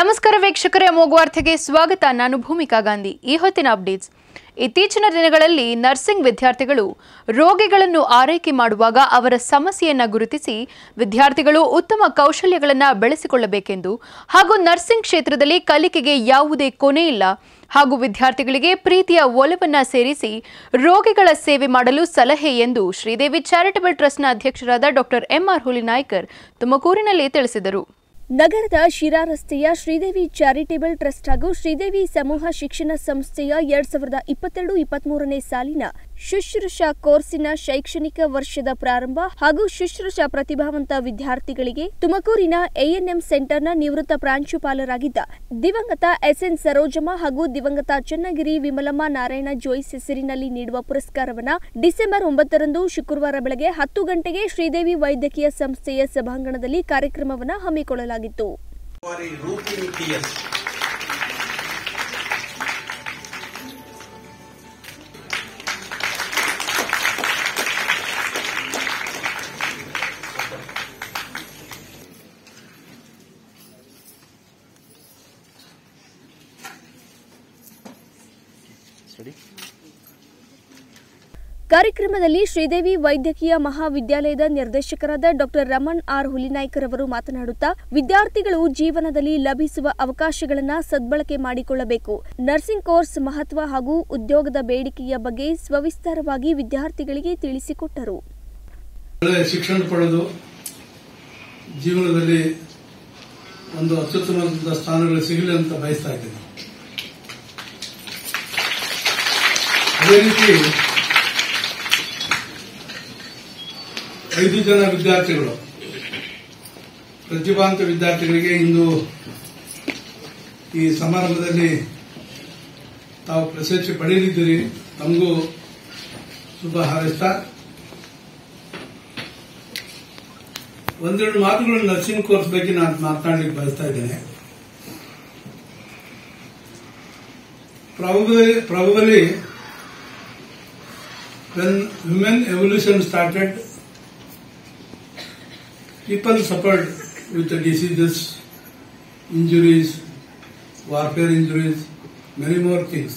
ನಮಸ್ಕಾರ ವೀಕ್ಷಕರೇ ಅಮೋಘ ವಾರ್ತೆಗೆ ಸ್ವಾಗತ ನಾನು ಭೂಮಿಕಾ ಗಾಂಧಿ ಈ ಹೊತ್ತಿನ ಅಪ್ಡೇಟ್ಸ್ ಇತ್ತೀಚಿನ ದಿನಗಳಲ್ಲಿ ನರ್ಸಿಂಗ್ ವಿದ್ಯಾರ್ಥಿಗಳು ರೋಗಿಗಳನ್ನು ಆರೈಕೆ ಮಾಡುವಾಗ ಅವರ ಸಮಸ್ಯೆಯನ್ನ ಗುರುತಿಸಿ ವಿದ್ಯಾರ್ಥಿಗಳು ಉತ್ತಮ ಕೌಶಲ್ಯಗಳನ್ನು ಬೆಳೆಸಿಕೊಳ್ಳಬೇಕೆಂದು ಹಾಗೂ ನರ್ಸಿಂಗ್ ಕ್ಷೇತ್ರದಲ್ಲಿ ಕಲಿಕೆಗೆ ಯಾವುದೇ ಕೊನೆ ಇಲ್ಲ ಹಾಗೂ ವಿದ್ಯಾರ್ಥಿಗಳಿಗೆ ಪ್ರೀತಿಯ ಒಲವನ್ನ ಸೇರಿಸಿ ರೋಗಿಗಳ ಸೇವೆ ಮಾಡಲು ಸಲಹೆ ಎಂದು ಶ್ರೀದೇವಿ ಚಾರಿಟಬಲ್ ಟ್ರಸ್ಟ್ನ ಅಧ್ಯಕ್ಷರಾದ ಡಾಕ್ಟರ್ ಎಂಆರ್ ಹುಲಿನಾಯ್ಕರ್ ತುಮಕೂರಿನಲ್ಲಿ ತಿಳಿಸಿದರು ನಗರದ ಶಿರಾ ರಸ್ತೆಯ ಶ್ರೀದೇವಿ ಚಾರಿಟೇಬಲ್ ಟ್ರಸ್ಟ್ ಹಾಗೂ ಶ್ರೀದೇವಿ ಸಮೂಹ ಶಿಕ್ಷಣ ಸಂಸ್ಥೆಯ ಎರಡ್ ಸಾವಿರದ ಇಪ್ಪತ್ತೆರಡು ಇಪ್ಪತ್ಮೂರನೇ ಸಾಲಿನ ಶುಶ್ರೂಷಾ ಕೋರ್ಸಿನ ಶೈಕ್ಷಣಿಕ ವರ್ಷದ ಪ್ರಾರಂಭ ಹಾಗೂ ಶುಶ್ರೂಷಾ ಪ್ರತಿಭಾವಂತ ವಿದ್ಯಾರ್ಥಿಗಳಿಗೆ ತುಮಕೂರಿನ ಎಎನ್ಎಂ ಸೆಂಟರ್ನ ನಿವೃತ್ತ ಪ್ರಾಂಶುಪಾಲರಾಗಿದ್ದ ದಿವಂಗತ ಎಸ್ಎನ್ ಸರೋಜಮ್ಮ ಹಾಗೂ ದಿವಂಗತ ಚನ್ನಗಿರಿ ವಿಮಲಮ್ಮ ನಾರಾಯಣ ಜೋಯ್ಸ್ ಹೆಸರಿನಲ್ಲಿ ನೀಡುವ ಪುರಸ್ಕಾರವನ್ನ ಡಿಸೆಂಬರ್ ಒಂಬತ್ತರಂದು ಶುಕ್ರವಾರ ಬೆಳಗ್ಗೆ ಹತ್ತು ಗಂಟೆಗೆ ಶ್ರೀದೇವಿ ವೈದ್ಯಕೀಯ ಸಂಸ್ಥೆಯ ಸಭಾಂಗಣದಲ್ಲಿ ಕಾರ್ಯಕ್ರಮವನ್ನು ಹಮ್ಮಿಕೊಳ್ಳಲಾಗಿತ್ತು ಕುಮಾರಿ ರೂಪಿಣಿ ಟಿಎಸ್ ಕಾರ್ಯಕ್ರಮದಲ್ಲಿ ಶ್ರೀದೇವಿ ವೈದ್ಯಕೀಯ ಮಹಾವಿದ್ಯಾಲಯದ ನಿರ್ದೇಶಕರಾದ ಡಾಕ್ಟರ್ ರಮಣ್ ಆರ್ ಹುಲಿನಾಯ್ಕರ್ ಅವರು ಮಾತನಾಡುತ್ತಾ ವಿದ್ಯಾರ್ಥಿಗಳು ಜೀವನದಲ್ಲಿ ಲಭಿಸುವ ಅವಕಾಶಗಳನ್ನು ಸದ್ಬಳಕೆ ಮಾಡಿಕೊಳ್ಳಬೇಕು ನರ್ಸಿಂಗ್ ಕೋರ್ಸ್ ಮಹತ್ವ ಹಾಗೂ ಉದ್ಯೋಗದ ಬೇಡಿಕೆಯ ಬಗ್ಗೆ ಸವಿಸ್ತಾರವಾಗಿ ವಿದ್ಯಾರ್ಥಿಗಳಿಗೆ ತಿಳಿಸಿಕೊಟ್ಟರು ಒಳ್ಳೆಯ ಶಿಕ್ಷಣ ಪಡೆದು ಜೀವನದಲ್ಲಿ ಒಂದು ಅತ್ಯುತ್ತಮವಾದ ಸ್ಥಾನಗಳು ಸಿಗಲಿ ಅಂತ ಬಯಸ್ತಾ ಇದ್ದೇನೆ ಅದೇ ರೀತಿ ಐದು ಜನ ವಿದ್ಯಾರ್ಥಿಗಳು ಪ್ರತಿಭಾಂತ ವಿದ್ಯಾರ್ಥಿಗಳಿಗೆ ಇಂದು ಈ ಸಮಾರಂಭದಲ್ಲಿ ತಾವು ಪ್ರಶಸ್ತಿ ಪಡೆಯಲಿದ್ದೀರಿ ತಮಗೂ ಶುಭ ಹಾರೈಸ್ತಾ ಒಂದೆರಡು ಮಾತುಗಳು ನರ್ಸಿಂಗ್ ಕೋರ್ಸ್ ಬಗ್ಗೆ ನಾನು ಮಾತನಾಡಲಿಕ್ಕೆ ಬಯಸ್ತಾ ಇದ್ದೇನೆ probably probably when human evolution started people suffered with the diseases injuries warfare injuries many more things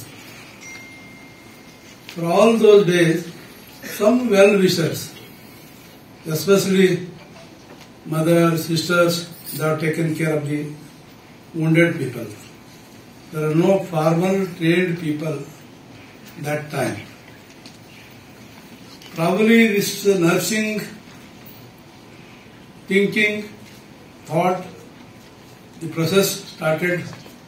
for all those days some well wishers especially mothers, sisters, they have taken care of the wounded people. There are no formal trained people that time. Probably this nursing thinking, thought, the process started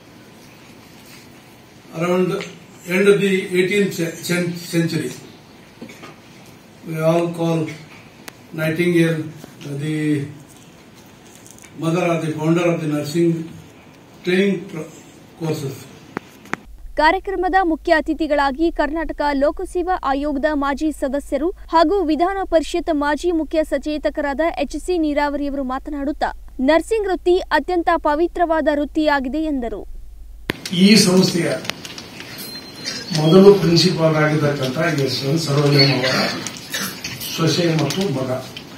around end of the 18th ce- cen- century. We all call Nightingale the mother or the founder of the nursing training pro- courses. ಕಾರ್ಯಕ್ರಮದ ಮುಖ್ಯ ಅತಿಥಿಗಳಾಗಿ ಕರ್ನಾಟಕ ಲೋಕಸೇವಾ ಆಯೋಗದ ಮಾಜಿ ಸದಸ್ಯರು ಹಾಗೂ ವಿಧಾನ ಪರಿಷತ್ ಮಾಜಿ ಮುಖ್ಯ ಸಚೇತಕರಾದ ಎಚ್ಸಿ ನೀರಾವರಿಯವರು ಮಾತನಾಡುತ್ತಾ ನರ್ಸಿಂಗ್ ವೃತ್ತಿ ಅತ್ಯಂತ ಪವಿತ್ರವಾದ ವೃತ್ತಿಯಾಗಿದೆ ಎಂದರು ಈ ಸಂಸ್ಥೆಯ ಮೊದಲು ಪ್ರಿನ್ಸಿಪಾಲ್ ಆಗಿದ್ದಕ್ಕಂಥ ಎಸ್ ಎನ್ ಸರೋಜಮ್ ಅವರ ಸೊಸೆ ಮತ್ತು ಮಗ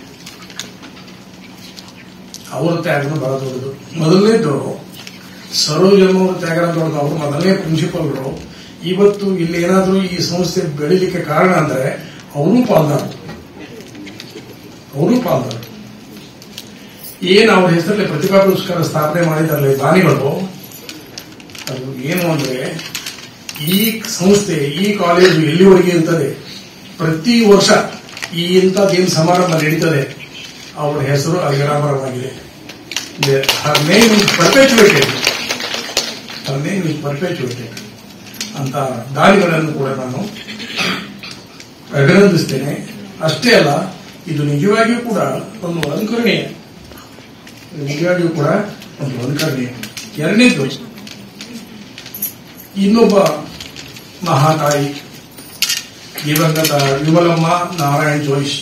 ಅವರ ತ್ಯಾಗನ ಬಹಳ ದೊಡ್ಡದು ಮೊದಲನೇದು ಸರೋಜಮ್ ಅವರ ತ್ಯಾಗನ ದೊಡ್ಡದು ಅವರು ಮೊದಲನೇ ಪ್ರಿನ್ಸಿಪಾಲ್ಗಳು ಇವತ್ತು ಇಲ್ಲಿ ಏನಾದರೂ ಈ ಸಂಸ್ಥೆ ಬೆಳಿಲಿಕ್ಕೆ ಕಾರಣ ಅಂದ್ರೆ ಅವರು ಪಾಲ್ದಾರ ಅವರು ಪಾಲ್ದಾರ ಏನು ಅವ್ರ ಹೆಸರಲ್ಲಿ ಪ್ರತಿಭಾ ಪುರಸ್ಕಾರ ಸ್ಥಾಪನೆ ಮಾಡಿದಾರಲ್ಲ ಈ ದಾನಿಗಳು ಅದು ಏನು ಅಂದ್ರೆ ಈ ಸಂಸ್ಥೆ ಈ ಕಾಲೇಜು ಎಲ್ಲಿವರೆಗೆ ಇರ್ತದೆ ಪ್ರತಿ ವರ್ಷ ಈ ಇಂಥದ್ದೇನು ಸಮಾರಂಭ ನಡೀತದೆ ಅವರ ಹೆಸರು ಅಜರಾಮರವಾಗಿದೆ her name is perpetuated her name is perpetuated ಅಂತ ದಾನಿಗಳನ್ನು ಕೂಡ ನಾನು ಅಭಿನಂದಿಸ್ತೇನೆ ಅಷ್ಟೇ ಅಲ್ಲ ಇದು ನಿಜವಾಗಿಯೂ ಕೂಡ ಒಂದು ಅನುಕರಣೀಯ ಇದು ನಿಜವಾಗಿಯೂ ಕೂಡ ಒಂದು ಅನುಕರಣೀಯ ಎರಡನೇದು ಇನ್ನೊಬ್ಬ ಮಹಾತಾಯಿ ದಿವಂಗತ ವಿಮಲಮ್ಮ ನಾರಾಯಣ್ ಜೋಯಿಸ್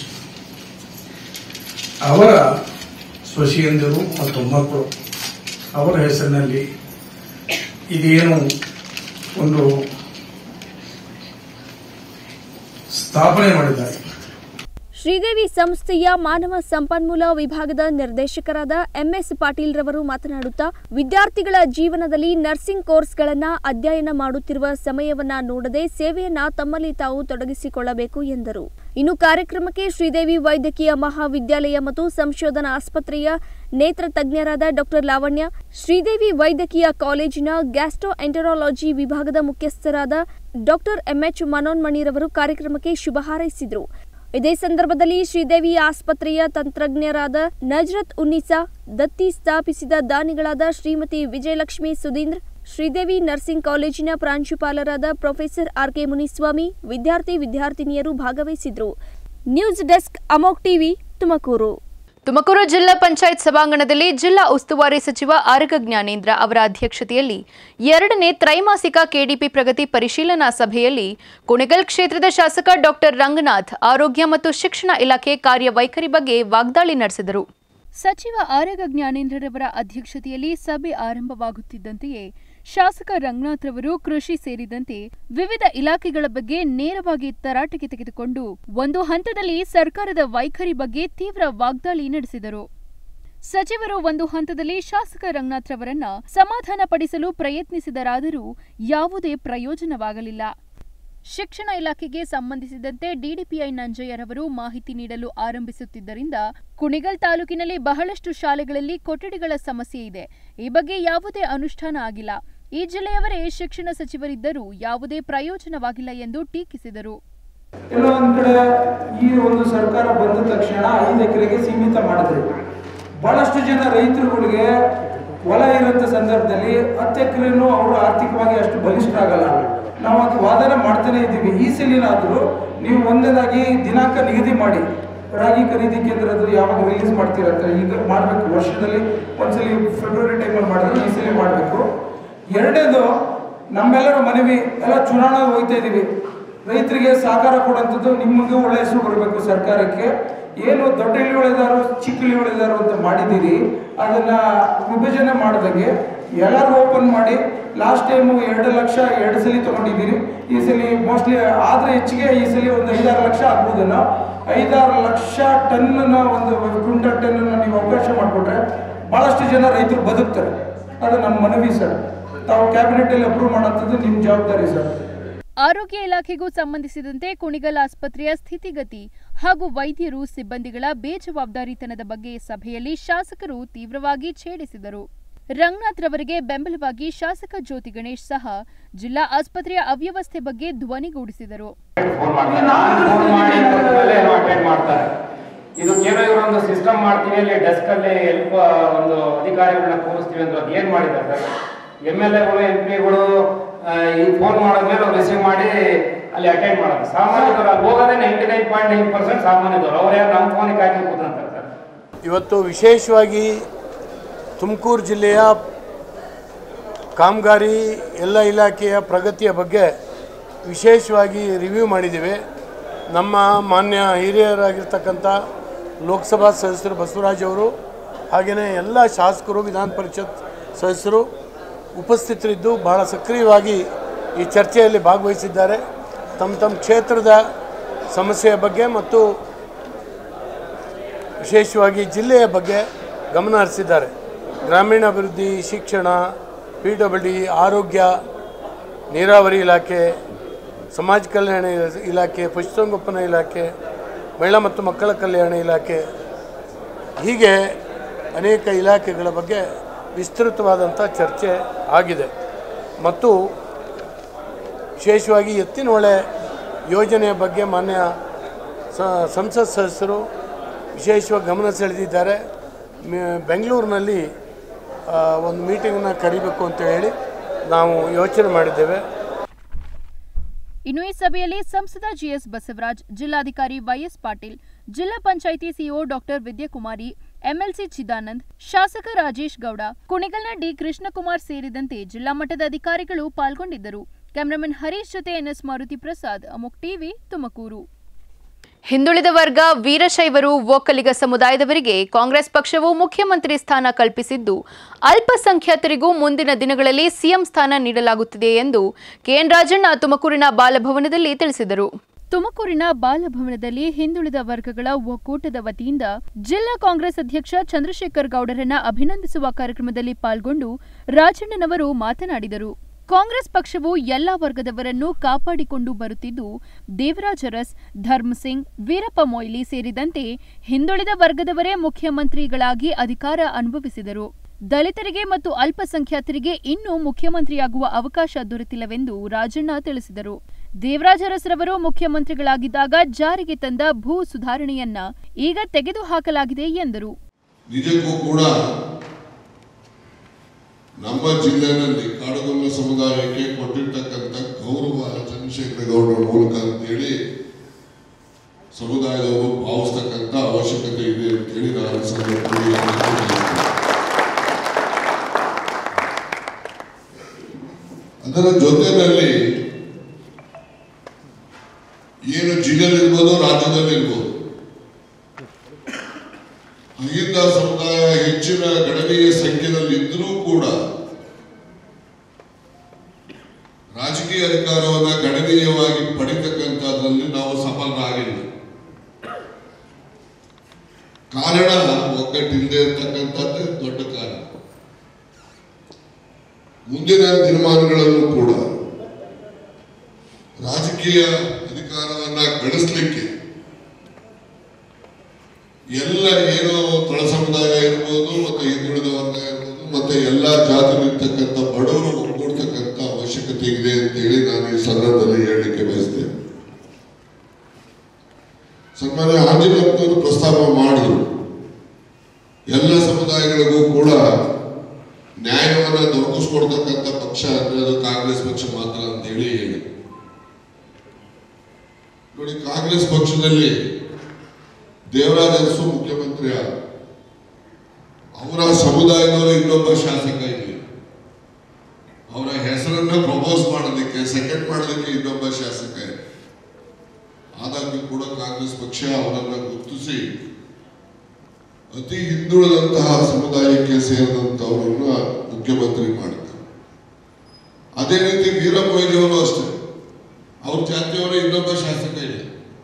ಅವರ ಸೊಸೆಯಂದಿರು ಮತ್ತು ಮಕ್ಕಳು ಅವರ ಹೆಸರಿನಲ್ಲಿ ಇದೇನು ಒಂದು ಸ್ಥಾಪನೆ ಮಾಡಿದ್ದಾರೆ ಶ್ರೀದೇವಿ ಸಂಸ್ಥೆಯ ಮಾನವ ಸಂಪನ್ಮೂಲ ವಿಭಾಗದ ನಿರ್ದೇಶಕರಾದ ಎಂಎಸ್ ಪಾಟೀಲ್ ರವರು ಮಾತನಾಡುತ್ತಾ ವಿದ್ಯಾರ್ಥಿಗಳ ಜೀವನದಲ್ಲಿ ನರ್ಸಿಂಗ್ ಕೋರ್ಸ್ಗಳನ್ನ ಅಧ್ಯಯನ ಮಾಡುತ್ತಿರುವ ಸಮಯವನ್ನ ನೋಡದೆ ಸೇವೆಯನ್ನ ತಮ್ಮಲ್ಲಿ ತಾವು ತೊಡಗಿಸಿಕೊಳ್ಳಬೇಕು ಎಂದರು ಇನ್ನು ಕಾರ್ಯಕ್ರಮಕ್ಕೆ ಶ್ರೀದೇವಿ ವೈದ್ಯಕೀಯ ಮಹಾವಿದ್ಯಾಲಯ ಮತ್ತು ಸಂಶೋಧನಾ ಆಸ್ಪತ್ರೆಯ ನೇತ್ರ ತಜ್ಞರಾದ ಡಾಕ್ಟರ್ ಲಾವಣ್ಯ ಶ್ರೀದೇವಿ ವೈದ್ಯಕೀಯ ಕಾಲೇಜಿನ ಗ್ಯಾಸ್ಟ್ರೋ ಎಂಟರಾಲಜಿ ವಿಭಾಗದ ಮುಖ್ಯಸ್ಥರಾದ ಡಾಕ್ಟರ್ ಎಂಎಚ್ ಮನೋನ್ಮಣಿರವರು ಕಾರ್ಯಕ್ರಮಕ್ಕೆ ಶುಭ ಹಾರೈಸಿದರು ಇದೇ ಸಂದರ್ಭದಲ್ಲಿ ಶ್ರೀದೇವಿ ಆಸ್ಪತ್ರೆಯ ತಂತ್ರಜ್ಞರಾದ ನಜ್ರತ್ ಉನ್ನಿಸಾ ದತ್ತಿ ಸ್ಥಾಪಿಸಿದ ದಾನಿಗಳಾದ ಶ್ರೀಮತಿ ವಿಜಯಲಕ್ಷ್ಮಿ ಸುಧೀಂದ್ರ ಶ್ರೀದೇವಿ ನರ್ಸಿಂಗ್ ಕಾಲೇಜಿನ ಪ್ರಾಂಶುಪಾಲರಾದ ಪ್ರೊಫೆಸರ್ ಆರ್ ಕೆ ಮುನಿಸ್ವಾಮಿ ವಿದ್ಯಾರ್ಥಿ ವಿದ್ಯಾರ್ಥಿನಿಯರು ಭಾಗವಹಿಸಿದ್ರು news desk Amogh TV Tumakuru Tumakuru ಜಿಲ್ಲಾ ಪಂಚಾಯತ್ ಸಭಾಂಗಣದಲ್ಲಿ ಜಿಲ್ಲಾ ಉಸ್ತುವಾರಿ ಸಚಿವ ಆರಗ ಜ್ಞಾನೇಂದ್ರ ಅವರ ಅಧ್ಯಕ್ಷತೆಯಲ್ಲಿ ಎರಡನೇ ತ್ರೈಮಾಸಿಕ ಕೆಡಿಪಿ ಪ್ರಗತಿ ಪರಿಶೀಲನಾ ಸಭೆಯಲ್ಲಿ ಕುಣಿಗಲ್ ಕ್ಷೇತ್ರದ ಶಾಸಕ ಡಾಕ್ಟರ್ ರಂಗನಾಥ್ ಆರೋಗ್ಯ ಮತ್ತು ಶಿಕ್ಷಣ ಇಲಾಖೆ ಕಾರ್ಯವೈಖರಿ ಬಗ್ಗೆ ವಾಗ್ದಾಳಿ ನಡೆಸಿದರು ಸಚಿವ ಆರಗ ಜ್ಞಾನೇಂದ್ರರವರ ಅಧ್ಯಕ್ಷತೆಯಲ್ಲಿ ಸಭೆ ಆರಂಭವಾಗುತ್ತಿದ್ದಂತೆಯೇ ಶಾಸಕ ರಂಗನಾಥ್ ರವರು ಕೃಷಿ ಸೇರಿದಂತೆ ವಿವಿಧ ಇಲಾಖೆಗಳ ಬಗ್ಗೆ ನೇರವಾಗಿ ತರಾಟೆಗೆ ತೆಗೆದುಕೊಂಡು ಒಂದು ಹಂತದಲ್ಲಿ ಸರ್ಕಾರದ ವೈಖರಿ ಬಗ್ಗೆ ತೀವ್ರ ವಾಗ್ದಾಳಿ ನಡೆಸಿದರು ಸಚಿವರು ಒಂದು ಹಂತದಲ್ಲಿ ಶಾಸಕ ರಂಗನಾಥ್ ರವರನ್ನ ಸಮಾಧಾನಪಡಿಸಲು ಪ್ರಯತ್ನಿಸಿದರಾದರೂ ಯಾವುದೇ ಪ್ರಯೋಜನವಾಗಲಿಲ್ಲ ಶಿಕ್ಷಣ ಇಲಾಖೆಗೆ ಸಂಬಂಧಿಸಿದಂತೆ ಡಿಡಿಪಿಐ ನಂಜಯ್ಯರವರು ಮಾಹಿತಿ ನೀಡಲು ಆರಂಭಿಸುತ್ತಿದ್ದರಿಂದ ಕುಣಿಗಲ್ ತಾಲೂಕಿನಲ್ಲಿ ಬಹಳಷ್ಟು ಶಾಲೆಗಳಲ್ಲಿ ಕೊಠಡಿಗಳ ಸಮಸ್ಯೆ ಇದೆ ಈ ಬಗ್ಗೆ ಯಾವುದೇ ಅನುಷ್ಠಾನ ಆಗಿಲ್ಲ ಈ ಜಿಲ್ಲೆಯವರೇ ಶಿಕ್ಷಣ ಸಚಿವರಿದ್ದರೂ ಯಾವುದೇ ಪ್ರಯೋಜನವಾಗಿಲ್ಲ ಎಂದು ಟೀಕಿಸಿದರು ಎಲ್ಲೋ ಒಂದ್ ಕಡೆ ಈ ಒಂದು ಸರ್ಕಾರ ಬಂದ ತಕ್ಷಣ ಐದು ಎಕರೆಗೆ ಸೀಮಿತ ಮಾಡಿದ್ರಿ ಬಹಳಷ್ಟು ಜನ ರೈತರುಗಳಿಗೆ ಹೊಲ ಇರುವಂತ ಸಂದರ್ಭದಲ್ಲಿ ಹತ್ತು ಎಕರೆನೂ ಅವರು ಆರ್ಥಿಕವಾಗಿ ಅಷ್ಟು ಬಲಿಷ್ಠರಾಗಲ್ಲ ನಾವು ಅದು ವಾದನ ಮಾಡ್ತಾನೆ ಇದ್ದೀವಿ ಈ ಸಲಿನಾದರೂ ನೀವು ಒಂದನೇದಾಗಿ ದಿನಾಂಕ ನಿಗದಿ ಮಾಡಿ ರಾಗಿ ಖರೀದಿ ಕೇಂದ್ರದ್ದು ಯಾವಾಗ ರಿಲೀಸ್ ಮಾಡ್ತೀರಂತ ಈಗ ಮಾಡಬೇಕು ವರ್ಷದಲ್ಲಿ ಒಂದ್ಸಲಿ ಫೆಬ್ರವರಿ ಟೈಮಲ್ಲಿ ಮಾಡಿದ್ರೆ ಈ ಸಲ ಮಾಡಬೇಕು ಎರಡನೇದು ನಮ್ಮೆಲ್ಲರ ಮನವಿ ಎಲ್ಲ ಚುನಾವಣೆ ಹೋಗ್ತಾ ಇದ್ದೀವಿ ರೈತರಿಗೆ ಸಹಕಾರ ಕೊಡುವಂಥದ್ದು ನಿಮಗೆ ಒಳ್ಳೆ ಹೆಸರು ಬರಬೇಕು ಸರ್ಕಾರಕ್ಕೆ ಏನು ದೊಡ್ಡ ಇಳುವಳಿದಾರು ಚಿಕ್ಕ ಇಳುವಳಿದಾರು ಅಂತ ಮಾಡಿದ್ದೀರಿ ಅದನ್ನ ವಿಭಜನೆ ಮಾಡಿದಾಗೆ ಎಲ್ಲರೂ ಓಪನ್ ಮಾಡಿ ಲಾಸ್ಟ್ ಟೈಮು ಎರಡು ಲಕ್ಷ ಎರಡು ಸಲ ತಗೊಂಡಿದ್ದೀರಿ ಈ ಸಲ ಮೋಸ್ಟ್ಲಿ ಆದ್ರೆ ಹೆಚ್ಚಿಗೆ ಈ ಸಲ ಒಂದು ಐದಾರು ಲಕ್ಷ ಆಗ್ಬೋದೇನೋ ಐದಾರು ಲಕ್ಷ ಟನ್ನ ಒಂದು ಕ್ವಿಂಟಲ್ ಟನ್ ನೀವು ಅವಕಾಶ ಮಾಡಿಕೊಟ್ರೆ ಬಹಳಷ್ಟು ಜನ ರೈತರು ಬದುಕ್ತಾರೆ ಅದು ನಮ್ಮ ಮನವಿ ಸರ್ ತಾವು ಕ್ಯಾಬಿನೆಟಲ್ಲಿ ಅಪ್ರೂವ್ ಮಾಡೋಂಥದ್ದು ನಿಮ್ಮ ಜವಾಬ್ದಾರಿ ಸರ್ ಆರೋಗ್ಯ ಇಲಾಖೆಗೂ ಸಂಬಂಧಿಸಿದಂತೆ ಕುಣಿಗಲ್ ಆಸ್ಪತ್ರೆಯ ಸ್ಥಿತಿಗತಿ ಹಾಗೂ ವೈದ್ಯರು ಸಿಬ್ಬಂದಿಗಳ ಬೇಜವಾಬ್ದಾರಿತನದ ಬಗ್ಗೆ ಸಭೆಯಲ್ಲಿ ಶಾಸಕರು ತೀವ್ರವಾಗಿ ಛೇಡಿಸಿದರು ರಂಗನಾಥ್ ರವರಿಗೆ ಬೆಂಬಲವಾಗಿ ಶಾಸಕ ಜ್ಯೋತಿ ಗಣೇಶ್ ಸಹ ಜಿಲ್ಲಾ ಆಸ್ಪತ್ರೆಯ ಅವ್ಯವಸ್ಥೆ ಬಗ್ಗೆ ಧ್ವನಿಗೂಡಿಸಿದರು ಫೋನ್ ಮಾಡ್ತಾರೆ ನಾನು ಫೋನ್ ಮಾಡಿ ಕೊಟ್ಮೇಲೆ ಅಟೆಂಡ್ ಮಾಡ್ತಾರೆ ಇದು ಏನೋ ಇವರು ಒಂದು ಸಿಸ್ಟಮ್ ಮಾಡ್ತೀವಿ ಅಲ್ಲಿ ಡೆಸ್ಕ್ ಅಲ್ಲಿ ಹೆಲ್ಪ್ ಒಂದು ಅಧಿಕಾರಿಗಳನ್ನ ಕೂರಿಸ್ತೀವಿ ಅಂದ್ರೆ ಅದು ಏನ್ ಮಾಡಿದ್ದಾರೆ ಸರ್ ಎಮ್ ಎಲ್ ಎಗಳು ಎಂ ಪಿಗಳು ಈ ಫೋನ್ ಮಾಡಿದ್ಮೇಲೆ ಅವ್ರು ರಿಸೀವ್ ಮಾಡಿ ಅಲ್ಲಿ ಅಟೆಂಡ್ ಮಾಡೋದು ಸಾಮಾನ್ಯದವ್ರು ಅಲ್ಲಿ ಹೋಗೋದೇ ninety nine point nine percent ಸಾಮಾನ್ಯದವ್ರು ಅವ್ರು ಯಾರು ನಮ್ಮ ಫೋನಿಗೆ ಹಾಕಿ ಕೂತ್ಕೊಂತಾರೆ ಸರ್ ಇವತ್ತು ವಿಶೇಷವಾಗಿ ತುಮಕೂರು ಜಿಲ್ಲೆಯ ಕಾಮಗಾರಿ ಎಲ್ಲ ಇಲಾಖೆಯ ಪ್ರಗತಿಯ ಬಗ್ಗೆ ವಿಶೇಷವಾಗಿ ರಿವ್ಯೂ ಮಾಡಿದ್ದೇವೆ ನಮ್ಮ ಮಾನ್ಯ ಹಿರಿಯರಾಗಿರ್ತಕ್ಕಂಥ ಲೋಕಸಭಾ ಸದಸ್ಯರು ಬಸವರಾಜ್ ಅವರು ಹಾಗೆಯೇ ಎಲ್ಲ ಶಾಸಕರು ವಿಧಾನ ಪರಿಷತ್ ಸದಸ್ಯರು ಉಪಸ್ಥಿತರಿದ್ದು ಬಹಳ ಸಕ್ರಿಯವಾಗಿ ಈ ಚರ್ಚೆಯಲ್ಲಿ ಭಾಗವಹಿಸಿದ್ದಾರೆ ತಮ್ಮ ತಮ್ಮ ಕ್ಷೇತ್ರದ ಸಮಸ್ಯೆಯ ಬಗ್ಗೆ ಮತ್ತು ವಿಶೇಷವಾಗಿ ಜಿಲ್ಲೆಯ ಬಗ್ಗೆ ಗಮನ ಹರಿಸಿದ್ದಾರೆ ಗ್ರಾಮೀಣಾಭಿವೃದ್ಧಿ ಶಿಕ್ಷಣ ಪಿ ಡಬ್ಲ್ಯೂ ಡಿ ಆರೋಗ್ಯ ನೀರಾವರಿ ಇಲಾಖೆ ಸಮಾಜ ಕಲ್ಯಾಣ ಇಲಾಖೆ ಪಶುಸಂಗೋಪನಾ ಇಲಾಖೆ ಮಹಿಳಾ ಮತ್ತು ಮಕ್ಕಳ ಕಲ್ಯಾಣ ಇಲಾಖೆ ಹೀಗೆ ಅನೇಕ ಇಲಾಖೆಗಳ ಬಗ್ಗೆ ವಿಸ್ತೃತವಾದಂಥ ಚರ್ಚೆ ಆಗಿದೆ ಮತ್ತು ವಿಶೇಷವಾಗಿ ಎತ್ತಿನಹೊಳೆ ಯೋಜನೆಯ ಬಗ್ಗೆ ಮಾನ್ಯ ಸ- ಸಂಸತ್ ಸದಸ್ಯರು ವಿಶೇಷವಾಗಿ ಗಮನ ಸೆಳೆದಿದ್ದಾರೆ ಮೆ- ಬೆಂಗಳೂರಿನಲ್ಲಿ ಆ, ಒಂದು ಮೀಟಿಂಗನ್ನು ಕರಿಬೇಕು ಅಂತ ಹೇಳಿ ನಾವು ಯೋಚನೆ ಮಾಡಿದ್ದೇವೆ ಇನ್ನು ಈ ಸಭೆಯಲ್ಲಿ ಸಂಸದ ಜಿಎಸ್ ಬಸವರಾಜ್ ಜಿಲ್ಲಾಧಿಕಾರಿ ವೈಎಸ್ ಪಾಟೀಲ್ ಜಿಲ್ಲಾ ಪಂಚಾಯಿತಿ CEO doctor Vidyakumari MLC Chidanand ಶಾಸಕ ರಾಜೇಶ್ ಗೌಡ ಕುಣಿಗಲ್ನ ಡಿ ಕೃಷ್ಣಕುಮಾರ್ ಸೇರಿದಂತೆ ಜಿಲ್ಲಾ ಮಟ್ಟದ ಅಧಿಕಾರಿಗಳು ಪಾಲ್ಗೊಂಡಿದ್ದರು ಕ್ಯಾಮರಾಮನ್ ಹರೀಶ್ ಜೊತೆ ಎನ್ಎಸ್ ಮಾರುತಿ ಪ್ರಸಾದ್ ಅಮುಕ್ ಟಿವಿ ತುಮಕೂರು ಹಿಂದುಳಿದ ವರ್ಗ ವೀರಶೈವರು ಒಕ್ಕಲಿಗ ಸಮುದಾಯದವರಿಗೆ ಕಾಂಗ್ರೆಸ್ ಪಕ್ಷವು ಮುಖ್ಯಮಂತ್ರಿ ಸ್ಥಾನ ಕಲ್ಪಿಸಿದ್ದು ಅಲ್ಪಸಂಖ್ಯಾತರಿಗೂ ಮುಂದಿನ ದಿನಗಳಲ್ಲಿ ಸಿಎಂ ಸ್ಥಾನ ನೀಡಲಾಗುತ್ತಿದೆ ಎಂದು ಕೆಎನ್ ರಾಜಣ್ಣ ತುಮಕೂರಿನ ಬಾಲಭವನದಲ್ಲಿ ತಿಳಿಸಿದರು ತುಮಕೂರಿನ ಬಾಲಭವನದಲ್ಲಿ ಹಿಂದುಳಿದ ವರ್ಗಗಳ ಒಕ್ಕೂಟದ ವತಿಯಿಂದ ಜಿಲ್ಲಾ ಕಾಂಗ್ರೆಸ್ ಅಧ್ಯಕ್ಷ ಚಂದ್ರಶೇಖರ್ ಗೌಡರನ್ನ ಅಭಿನಂದಿಸುವ ಕಾರ್ಯಕ್ರಮದಲ್ಲಿ ಪಾಲ್ಗೊಂಡು ರಾಜಣ್ಣನವರು ಮಾತನಾಡಿದರು ಕಾಂಗ್ರೆಸ್ ಪಕ್ಷವು ಎಲ್ಲಾ ವರ್ಗದವರನ್ನು ಕಾಪಾಡಿಕೊಂಡು ಬರುತ್ತಿದ್ದು ದೇವರಾಜ ಅರಸ್ ಧರ್ಮ್ ಸಿಂಗ್ ವೀರಪ್ಪ ಮೊಯ್ಲಿ ಸೇರಿದಂತೆ ಹಿಂದುಳಿದ ವರ್ಗದವರೇ ಮುಖ್ಯಮಂತ್ರಿಗಳಾಗಿ ಅಧಿಕಾರ ಅನುಭವಿಸಿದರು ದಲಿತರಿಗೆ ಮತ್ತು ಅಲ್ಪಸಂಖ್ಯಾತರಿಗೆ ಇನ್ನೂ ಮುಖ್ಯಮಂತ್ರಿಯಾಗುವ ಅವಕಾಶ ದೊರೆತಿಲ್ಲವೆಂದು ರಾಜಣ್ಣ ತಿಳಿಸಿದರು ದೇವರಾಜ ಅರಸರವರು ಮುಖ್ಯಮಂತ್ರಿಗಳಾಗಿದ್ದಾಗ ಜಾರಿಗೆ ತಂದ ಭೂ ಸುಧಾರಣೆಯನ್ನ ಈಗ ತೆಗೆದುಹಾಕಲಾಗಿದೆ ಎಂದರು ನಿಜಕ್ಕೂ ಕೂಡ ನಮ್ಮ ಜಿಲ್ಲೆಯಲ್ಲಿ ಕಾಡುಗೊಲ್ಲ ಸಮುದಾಯಕ್ಕೆ ಕೊಟ್ಟಿರ್ತಕ್ಕಂಥ ಗೌರವ ಚಂದ್ರಶೇಖರ ಗೌಡರ ಮೂಲಕ ಅಂತೇಳಿ ಸಮುದಾಯದವರು ಭಾವಿಸ್ತಕ್ಕಂಥ ಅವಶ್ಯಕತೆ ಇದೆ ಅಂತೇಳಿ ನಾನು ಈ ಸಂದರ್ಭದಲ್ಲಿ ಹೇಳಲಿಕ್ಕೆ ಬಯಸ್ತೇನೆ. ಅದರ ಜೊತೆಯಲ್ಲಿ ಏನು ಜಿಲ್ಲೆಯಲ್ಲಿರ್ಬೋದು ರಾಜ್ಯದಲ್ಲಿರ್ಬೋದು ಅಹಿಂದ ಸಮುದಾಯ ಹೆಚ್ಚಿನ ಗಣನೀಯ ಸಂಖ್ಯೆಯಲ್ಲಿ ಇದ್ರೂ ಕೂಡ ರಾಜಕೀಯ ಅಧಿಕಾರವನ್ನ ಗಣನೀಯವಾಗಿ ಪಡಿತಕ್ಕಂಥದ್ರಲ್ಲಿ ನಾವು ಸಫಲರಾಗಿಲ್ಲ ಕಾರಣ ಒಗ್ಗಟ್ಟಿಲ್ಲದೆ ಇರತಕ್ಕಂಥದ್ದು ದೊಡ್ಡ ಕಾರಣ ಮುಂದಿನ ದಿನಮಾನಗಳಲ್ಲೂ ಕೂಡ ರಾಜಕೀಯ ಅಧಿಕಾರವನ್ನ ಗಳಿಸ್ಲಿಕ್ಕೆ ಎಲ್ಲ ಏನು ತಳ ಸಮುದಾಯ ಇರ್ಬೋದು ಮತ್ತೆ ಹಿಂದುಳಿದ ವರ್ಗ ಇರ್ಬೋದು ಮತ್ತೆ ಎಲ್ಲ ಜಾತಿಲಿರ್ತಕ್ಕಂಥ ಬಡವರು ಒಗ್ಗೂಡ್ತಕ್ಕಂಥ ಅವಶ್ಯಕತೆ ಇದೆ ಅಂತ ಹೇಳಿ ನಾನು ಈ ಸಂದರ್ಭದಲ್ಲಿ ಹೇಳಲಿಕ್ಕೆ ಬಯಸ್ತೇನೆ ಸನ್ಮಾನ್ಯ ಆಂಜನೇಯಪ್ಪನವರು ಪ್ರಸ್ತಾಪ ಮಾಡಿದ್ರು ಎಲ್ಲ ಸಮುದಾಯಗಳಿಗೂ ಕೂಡ ನ್ಯಾಯವನ್ನ ದೊರಕಿಸ್ಕೊಡ್ತಕ್ಕಂಥ ಪಕ್ಷ ಅಂದ್ರೆ ಅದು ಕಾಂಗ್ರೆಸ್ ಪಕ್ಷ ಮಾತ್ರ ಅಂತ ಹೇಳಿ ಹೇಳಿ ನೋಡಿ ಕಾಂಗ್ರೆಸ್ ಪಕ್ಷದಲ್ಲಿ ದೇವರಾಜ ಅರಸು ಮುಖ್ಯಮಂತ್ರಿ ಆದ ಅವರ ಸಮುದಾಯದವರು ಇನ್ನೊಬ್ಬ ಶಾಸಕ ಇಲ್ಲಿ ಅವರ ಹೆಸರನ್ನ ಪ್ರಪೋಸ್ ಮಾಡೋದಕ್ಕೆ ಸೆಕೆಂಡ್ ಮಾಡೋದಕ್ಕೆ ಇನ್ನೊಬ್ಬ ಶಾಸಕ ಇದೆ ಆದಾಗ್ಯೂ ಕೂಡ ಕಾಂಗ್ರೆಸ್ ಪಕ್ಷ ಅವರನ್ನ ಗುರುತಿಸಿ ಅತಿ ಹಿಂದುಳಿದಂತಹ ಸಮುದಾಯಕ್ಕೆ ಸೇರಿದಂತವರನ್ನ ಮುಖ್ಯಮಂತ್ರಿ ಮಾಡಿದ್ದಾರೆ ಅದೇ ರೀತಿ ವೀರಪ್ಪ ಮೊಯ್ಲಿಯವರು ಅಷ್ಟೇ ಅವ್ರ ಜಾತಿಯವರ ಇನ್ನೊಬ್ಬ ಶಾಸಕ ಇದೆ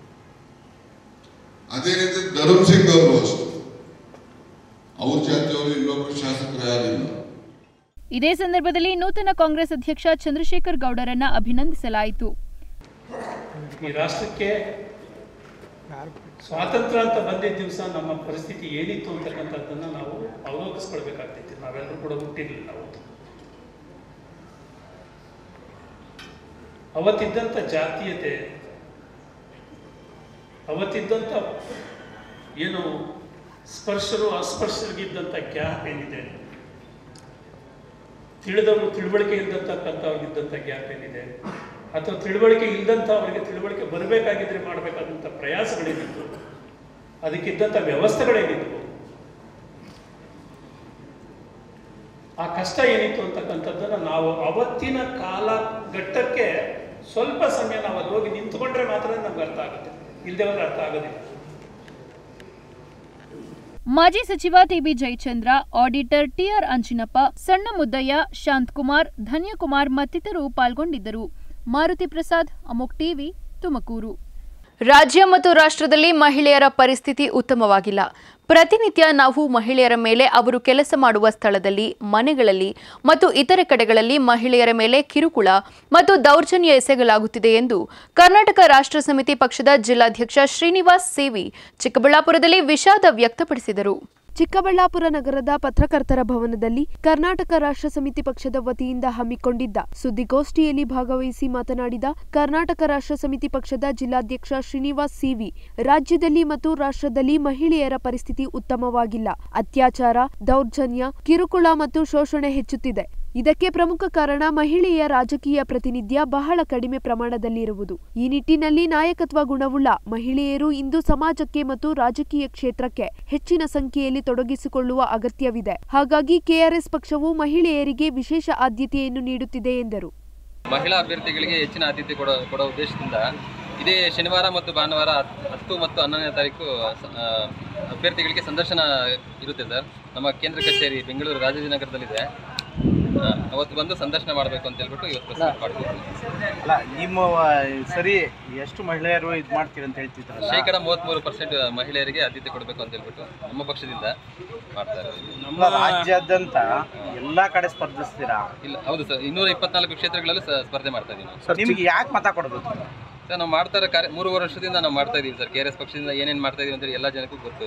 ಅದೇ ರೀತಿ ಧರ್ಮ್ ಸಿಂಗ್ ಅವರು ಅಷ್ಟೇ ಅವ್ರ ಜಾತಿಯವರು ಇನ್ನೊಬ್ಬರು ಶಾಸಕರು ಯಾರಿಲ್ಲ ಇದೇ ಸಂದರ್ಭದಲ್ಲಿ ನೂತನ ಕಾಂಗ್ರೆಸ್ ಅಧ್ಯಕ್ಷ ಚಂದ್ರಶೇಖರ್ ಗೌಡರನ್ನ ಅಭಿನಂದಿಸಲಾಯಿತು ಈ ರಾಷ್ಟ್ರಕ್ಕೆ ಸ್ವಾತಂತ್ರ್ಯ ಅಂತ ಬಂದಿದ್ದ ದಿವಸ ನಮ್ಮ ಪರಿಸ್ಥಿತಿ ಏನಿತ್ತು ಅಂತಕ್ಕಂಥದ್ದನ್ನು ನಾವು ಅವಲೋಕಿಸ್ಕೊಳ್ಬೇಕಾಗ್ತೈತಿ ನಾವೆಲ್ಲರೂ ಕೂಡ ಹುಟ್ಟಿರ್ಲಿಲ್ಲ ಅವತ್ತು ಅವತ್ತಿದ್ದಂಥ ಜಾತೀಯತೆ ಅವತ್ತಿದ್ದಂಥ ಏನು ಸ್ಪರ್ಶರು ಅಸ್ಪರ್ಶರಿಗಿದ್ದಂಥ ಗ್ಯಾಪ್ ಏನಿದೆ ತಿಳಿದವರು ತಿಳುವಳಿಕೆ ಇಲ್ದಂತಕ್ಕಂಥವ್ರಿಗಿದ್ದಂಥ ಗ್ಯಾಪ್ ಏನಿದೆ ಅಥವಾ ತಿಳುವಳಿಕೆ ಇಲ್ದಂಥ ಅವರಿಗೆ ತಿಳುವಳಿಕೆ ಬರಬೇಕಾಗಿದ್ರೆ ಮಾಡಬೇಕಾದಂಥ ಪ್ರಯಾಸಗಳೇನಿತ್ತು ಅದಕ್ಕಿದ್ದಂಥ ವ್ಯವಸ್ಥೆಗಳೇನಿದ್ವು ಆ ಕಷ್ಟ ಏನಿತ್ತು ಅಂತಕ್ಕಂಥದ್ದನ್ನು ನಾವು ಅವತ್ತಿನ ಕಾಲಘಟ್ಟಕ್ಕೆ ಸ್ವಲ್ಪ ಸಮಯ ನಾವು ಅಲ್ಲಿ ಹೋಗಿ ನಿಂತ್ಕೊಂಡ್ರೆ ಮಾತ್ರ ನಮ್ಗೆ ಅರ್ಥ ಆಗುತ್ತೆ ಇಲ್ಲದೆ ಹೋದ್ರೆ ಅರ್ಥ ಆಗೋದಿಲ್ಲ ಮಾಜಿ ಸಚಿವ TB Jayachandra auditor TR Anjinappa Sanna Muddaiah Shanthakumar Dhanyakumar ಮತ್ತಿತರರು ಪಾಲ್ಗೊಂಡಿದ್ದರು ಮಾರುತಿ ಪ್ರಸಾದ್ ಅಮೋಕ್ ಟಿವಿ ತುಮಕೂರು ರಾಜ್ಯ ಮತ್ತು ರಾಷ್ಟ್ರದಲ್ಲಿ ಮಹಿಳೆಯರ ಪರಿಸ್ಥಿತಿ ಉತ್ತಮವಾಗಿಲ್ಲ ಪ್ರತಿನಿತ್ಯ ನಾವು ಮಹಿಳೆಯರ ಮೇಲೆ ಅವರು ಕೆಲಸ ಮಾಡುವ ಸ್ಥಳದಲ್ಲಿ ಮನೆಗಳಲ್ಲಿ ಮತ್ತು ಇತರೆ ಕಡೆಗಳಲ್ಲಿ ಮಹಿಳೆಯರ ಮೇಲೆ ಕಿರುಕುಳ ಮತ್ತು ದೌರ್ಜನ್ಯ ಎಸಗಲಾಗುತ್ತಿದೆ ಎಂದು ಕರ್ನಾಟಕ ರಾಷ್ಟ್ರ ಸಮಿತಿ ಪಕ್ಷದ ಜಿಲ್ಲಾಧ್ಯಕ್ಷ ಶ್ರೀನಿವಾಸ್ ಸೇವಿ ಚಿಕ್ಕಬಳ್ಳಾಪುರದಲ್ಲಿ ವಿಷಾದ ವ್ಯಕ್ತಪಡಿಸಿದರು ಚಿಕ್ಕಬಳ್ಳಾಪುರ ನಗರದ ಪತ್ರಕರ್ತರ ಭವನದಲ್ಲಿ ಕರ್ನಾಟಕ ರಾಷ್ಟ್ರ ಸಮಿತಿ ಪಕ್ಷದ ವತಿಯಿಂದ ಹಮ್ಮಿಕೊಂಡಿದ್ದ ಸುದ್ದಿಗೋಷ್ಠಿಯಲ್ಲಿ ಭಾಗವಹಿಸಿ ಮಾತನಾಡಿದ ಕರ್ನಾಟಕ ರಾಷ್ಟ್ರ ಸಮಿತಿ ಪಕ್ಷದ ಜಿಲ್ಲಾಧ್ಯಕ್ಷ ಶ್ರೀನಿವಾಸ್ ಸಿವಿ ರಾಜ್ಯದಲ್ಲಿ ಮತ್ತು ರಾಷ್ಟ್ರದಲ್ಲಿ ಮಹಿಳೆಯರ ಪರಿಸ್ಥಿತಿ ಉತ್ತಮವಾಗಿಲ್ಲ ಅತ್ಯಾಚಾರ ದೌರ್ಜನ್ಯ ಕಿರುಕುಳ ಮತ್ತು ಶೋಷಣೆ ಹೆಚ್ಚುತ್ತಿದೆ ಇದಕ್ಕೆ ಪ್ರಮುಖ ಕಾರಣ ಮಹಿಳೆಯ ರಾಜಕೀಯ ಪ್ರಾತಿನಿಧ್ಯ ಬಹಳ ಕಡಿಮೆ ಪ್ರಮಾಣದಲ್ಲಿರುವುದು ಈ ನಿಟ್ಟಿನಲ್ಲಿ ನಾಯಕತ್ವ ಗುಣವುಳ್ಳ ಮಹಿಳೆಯರು ಇಂದು ಸಮಾಜಕ್ಕೆ ಮತ್ತು ರಾಜಕೀಯ ಕ್ಷೇತ್ರಕ್ಕೆ ಹೆಚ್ಚಿನ ಸಂಖ್ಯೆಯಲ್ಲಿ ತೊಡಗಿಸಿಕೊಳ್ಳುವ ಅಗತ್ಯವಿದೆ ಹಾಗಾಗಿ ಕೆಆರ್ಎಸ್ ಪಕ್ಷವು ಮಹಿಳೆಯರಿಗೆ ವಿಶೇಷ ಆದ್ಯತೆಯನ್ನು ನೀಡುತ್ತಿದೆ ಎಂದರು ಮಹಿಳಾ ಅಭ್ಯರ್ಥಿಗಳಿಗೆ ಹೆಚ್ಚಿನ ಆದ್ಯತೆ ಕೊಡೋ ಕೊಡೋ ಉದ್ದೇಶದಿಂದ ಇದೇ ಶನಿವಾರ ಮತ್ತು ಭಾನುವಾರ ಹತ್- ಹತ್ತು ಮತ್ತು ಹನ್ನೊಂದನೇ ತಾರೀಕು ಸ- ಆ, ಅಭ್ಯರ್ಥಿಗಳಿಗೆ ಸಂದರ್ಶನ ಇರುತ್ತೆ ಸರ್ ನಮ್ಮ ಕೇಂದ್ರ ಕಚೇರಿ ಬೆಂಗಳೂರು ರಾಜಾಜಿನಗರದಲ್ಲಿದೆ ಆ, ಅವತ್ತು ಬಂದು ಸಂದರ್ಶನ ಮಾಡಬೇಕು ಅಂತ ಹೇಳ್ಬಿಟ್ಟು ಇವತ್ತು ಪ್ರೆಸ್ ಮೀಟ್ ಮಾಡಿದ್ದೀವಿ ಅಲ್ಲ ನಿಮ್ಮ ಆ, ಸರಿ ಎಷ್ಟು ಮಹಿಳೆಯರು ಇದು ಮಾಡ್ತೀರಿ ಅಂತ ಹೇಳ್ತಿದ್ರಲ್ಲ ಶೇಕಡ ಮೂವತ್ಮೂರು ಪರ್ಸೆಂಟ್ ಮಹಿಳೆಯರಿಗೆ ಆದ್ಯತೆ ಕೊಡಬೇಕು ಅಂತ ಹೇಳ್ಬಿಟ್ಟು ನಮ್ಮ ಪಕ್ಷದಿಂದ ಮಾಡ್ತಾ ಇರೋದು ನಮ್ಮ ರಾಜ್ಯಾದ್ಯಂತ ಎಲ್ಲಾ ಕಡೆ ಸ್ಪರ್ಧಿಸ್ತೀರಾ ಇಲ್ಲ ಹೌದು ಸರ್ ಇನ್ನೂರ ಇಪ್ಪತ್ನಾಲ್ಕು ಕ್ಷೇತ್ರಗಳಲ್ಲೂ ಸ- ಸ್ಪರ್ಧೆ ಮಾಡ್ತಾ ಇದೀವಿ ನಾವು ನಿಮ್ಗೆ ಯಾಕೆ ಮತ ಕೊಡಬೇಕು ಸರ್ ನಾವು ಮಾಡ್ತಾ ಇರೋ ಕಾರ್ಯ ಮೂರುವರೆ ವರ್ಷದಿಂದ ನಾವು ಮಾಡ್ತಾ ಇದೀವಿ ಸರ್ ಕೆ ಆರ್ ಎಸ್ ಪಕ್ಷದಿಂದ ಏನೇನು ಮಾಡ್ತಾ ಇದೀವಿ ಅಂತ ಎಲ್ಲ ಜನಕ್ಕೂ ಗೊತ್ತು